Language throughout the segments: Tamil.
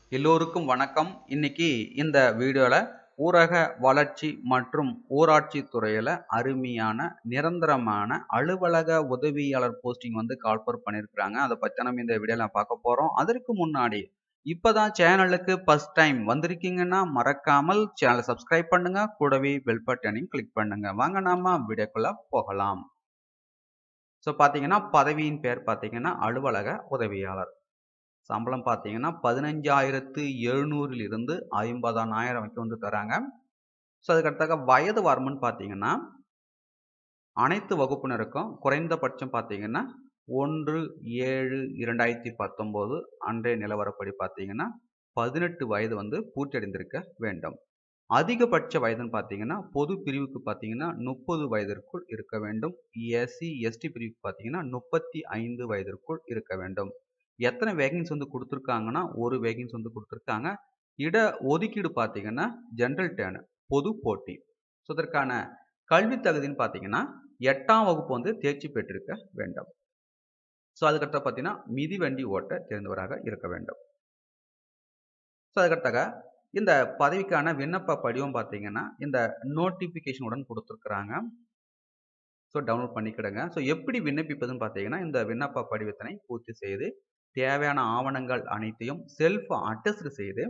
எல்லோருக்கும் வணக்கம் இன்னைக்கு இந்த வீடியோவில் ஊரக வளர்ச்சி மற்றும் ஊராட்சி துறையில் அருமையான நிரந்தரமான அலுவலக உதவியாளர் போஸ்டிங் வந்து கால்பர் பண்ணியிருக்கிறாங்க அதை பற்றி நம்ம இந்த வீடியோவில் பார்க்க போகிறோம் அதற்கு முன்னாடி இப்போதான் சேனலுக்கு ஃபர்ஸ்ட் டைம் வந்திருக்கீங்கன்னா மறக்காமல் சேனலை சப்ஸ்கிரைப் பண்ணுங்க கூடவே பெல் பட்டனையும் கிளிக் பண்ணுங்க வாங்க நாம வீடியோக்குள்ள போகலாம் ஸோ பார்த்தீங்கன்னா பதவியின் பேர் பார்த்தீங்கன்னா அலுவலக உதவியாளர் சம்பளம் பார்த்தீங்கன்னா பதினஞ்சாயிரத்து எழுநூறில் இருந்து ஐம்பதானாயிரம் வரைக்கும் வந்து தராங்க ஸோ அதுக்கடுத்தாக வயது வரம்புன்னு பார்த்தீங்கன்னா அனைத்து வகுப்பினருக்கும் குறைந்தபட்சம் பார்த்தீங்கன்னா ஒன்று ஏழு இரண்டாயிரத்தி பத்தொம்போது அன்றைய நிலவரப்படி பார்த்தீங்கன்னா பதினெட்டு வயது வந்து பூர்த்தியடைந்திருக்க வேண்டும் அதிகபட்ச வயதுன்னு பார்த்தீங்கன்னா பொது பிரிவுக்கு பார்த்தீங்கன்னா முப்பது வயதிற்குள் இருக்க வேண்டும் எஸ்சி எஸ்டி பிரிவுக்கு பார்த்தீங்கன்னா முப்பத்தி ஐந்து வயதிற்குள் இருக்க வேண்டும் எத்தனை வேகன்ஸ் வந்து கொடுத்துருக்காங்கன்னா ஒரு வேகன்ஸ் வந்து கொடுத்துருக்காங்க இட ஒதுக்கீடு பார்த்தீங்கன்னா ஜென்ரல் டேனு பொது போட்டி ஸோ இதற்கான கல்வி தகுதின்னு பார்த்தீங்கன்னா எட்டாம் வகுப்பு வந்து தேர்ச்சி பெற்றிருக்க வேண்டும் ஸோ அதுக்கடுத்த பார்த்தீங்கன்னா மிதிவண்டி ஓட்ட தெரிந்தவராக இருக்க வேண்டும் ஸோ அதுக்கடுத்தாக இந்த பதவிக்கான விண்ணப்ப படிவம் பார்த்தீங்கன்னா இந்த நோட்டிஃபிகேஷனுடன் கொடுத்துருக்குறாங்க ஸோ டவுன்லோட் பண்ணிக்கிடுங்க ஸோ எப்படி விண்ணப்பிப்பதுன்னு பார்த்தீங்கன்னா இந்த விண்ணப்ப படிவத்தினை பூர்த்தி செய்து தேவையான ஆவணங்கள் அனைத்தையும் செல்ஃப் அட்டஸ்டு செய்து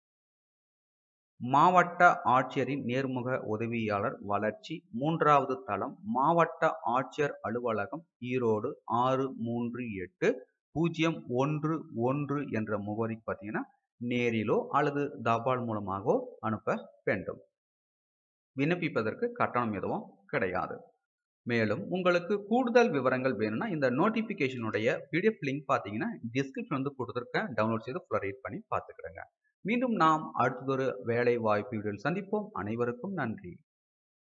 மாவட்ட ஆட்சியரின் நேர்முக உதவியாளர் வளர்ச்சி மூன்றாவது தளம் மாவட்ட ஆட்சியர் அலுவலகம் ஈரோடு ஆறு மூன்று எட்டு பூஜ்ஜியம் ஒன்று ஒன்று என்ற முகவரிக்கு பார்த்தீங்கன்னா நேரிலோ அல்லது தபால் மூலமாகவோ அனுப்ப வேண்டும் விண்ணப்பிப்பதற்கு கட்டணம் எதுவும் கிடையாது மேலும் உங்களுக்கு கூடுதல் விவரங்கள் வேணும்னா இந்த நோட்டிஃபிகேஷனுடைய பிடிஎஃப் லிங்க் பார்த்தீங்கன்னா டிஸ்கிரிப்ஷன் வந்து கொடுத்துருக்கேன் டவுன்லோட் செய்து ஃபுல்லாக ரீட் பண்ணி பார்த்துக்கிடுங்க மீண்டும் நாம் அடுத்ததொரு வேலை வாய்ப்பு வீடியோவில் சந்திப்போம் அனைவருக்கும் நன்றி